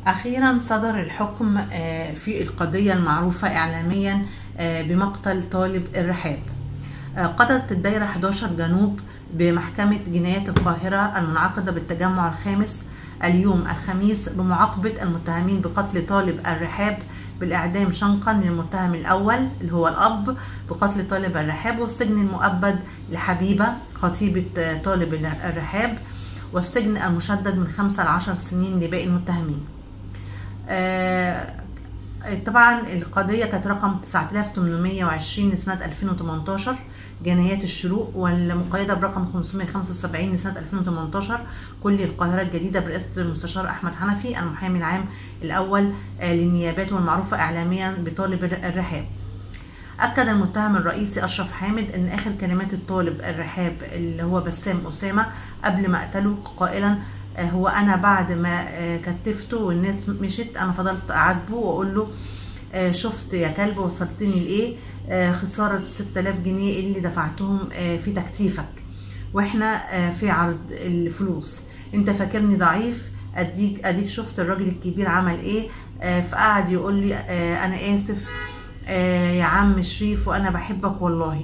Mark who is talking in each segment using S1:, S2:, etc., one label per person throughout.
S1: أخيرا صدر الحكم آه، في القضية المعروفة إعلاميا آه، بمقتل طالب الرحاب آه، قضت الدائرة 11 جنوب بمحكمة جنايات القاهرة المنعقدة بالتجمع الخامس اليوم الخميس بمعاقبة المتهمين بقتل طالب الرحاب بالإعدام شنقا للمتهم الأول اللي هو الأب بقتل طالب الرحاب والسجن المؤبد لحبيبة خطيبة طالب الرحاب والسجن المشدد من خمسة لعشر سنين لباقي المتهمين آه، طبعا القضية كانت رقم 9820 لسنة 2018 جنايات الشروق والمقيدة برقم 575 لسنة 2018 كل القاهرة الجديدة برئاسة المستشار أحمد حنفي المحامي العام الأول آه، للنيابات والمعروفة إعلاميا بطالب الرحاب أكد المتهم الرئيسي أشرف حامد أن آخر كلمات الطالب الرحاب اللي هو بسام أسامة قبل ما قتله قائلا آه، هو انا بعد ما آه، كتفته والناس مشت انا فضلت اعاتبه واقول له آه، شفت يا كلب وصلتني لايه خساره 6000 جنيه اللي دفعتهم في تكتيفك واحنا في عرض الفلوس انت فاكرني ضعيف اديك اديك شفت الراجل الكبير عمل ايه فقعد يقول لي انا اسف يا عم شريف وانا بحبك والله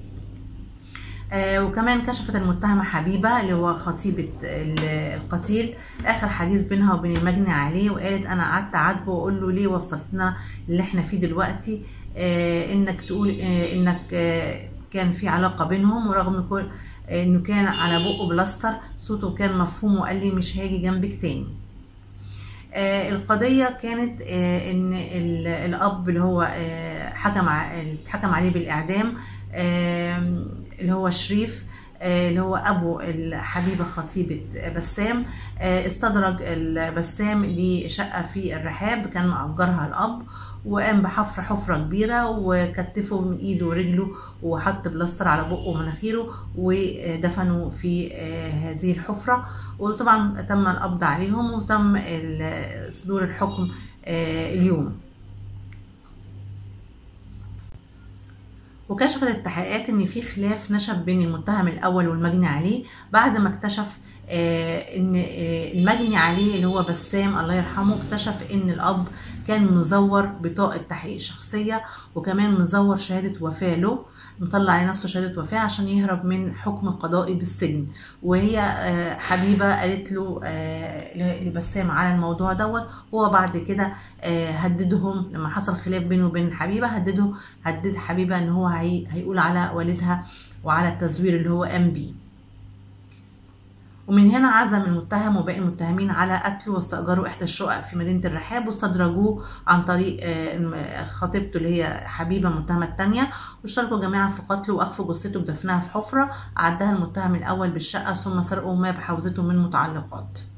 S1: آه وكمان كشفت المتهمة حبيبة اللي هو خطيبة القتيل آخر حديث بينها وبين المجني عليه وقالت أنا قعدت أعاتبه وأقول له ليه وصلتنا اللي إحنا فيه دلوقتي آه إنك تقول آه إنك آه كان في علاقة بينهم ورغم كل آه إنه كان على بقه بلاستر صوته كان مفهوم وقال لي مش هاجي جنبك تاني آه القضية كانت آه إن الأب اللي هو آه حكم حكم عليه بالإعدام اللي هو شريف اللي هو ابو الحبيبه خطيبه بسام استدرج بسام لشقه في الرحاب كان مأجرها الاب وقام بحفر حفره كبيره وكتفه من ايده ورجله وحط بلاستر على بقه ومناخيره ودفنوا في هذه الحفره وطبعا تم القبض عليهم وتم صدور الحكم اليوم وكشفت التحقيقات ان في خلاف نشب بين المتهم الاول والمجني عليه بعد ما اكتشف آه ان آه المجني عليه اللي هو بسام الله يرحمه اكتشف ان الاب كان مزور بطاقه تحقيق شخصيه وكمان مزور شهاده وفاه له مطلع لنفسه شهاده وفاه عشان يهرب من حكم قضائي بالسجن وهي آه حبيبه قالت له لبسام على الموضوع دوت هو بعد كده هددهم لما حصل خلاف بينه وبين حبيبه هدده هدد حبيبه ان هو هي هيقول على والدها وعلى التزوير اللي هو قام بيه ومن هنا عزم المتهم وباقي المتهمين على قتله واستأجروا إحدى الشقق في مدينة الرحاب واستدرجوه عن طريق خطيبته اللي هي حبيبة المتهمة الثانية واشتركوا جميعا في قتله وأخفوا جثته بدفنها في حفرة عدها المتهم الأول بالشقة ثم سرقوا ما بحوزته من متعلقات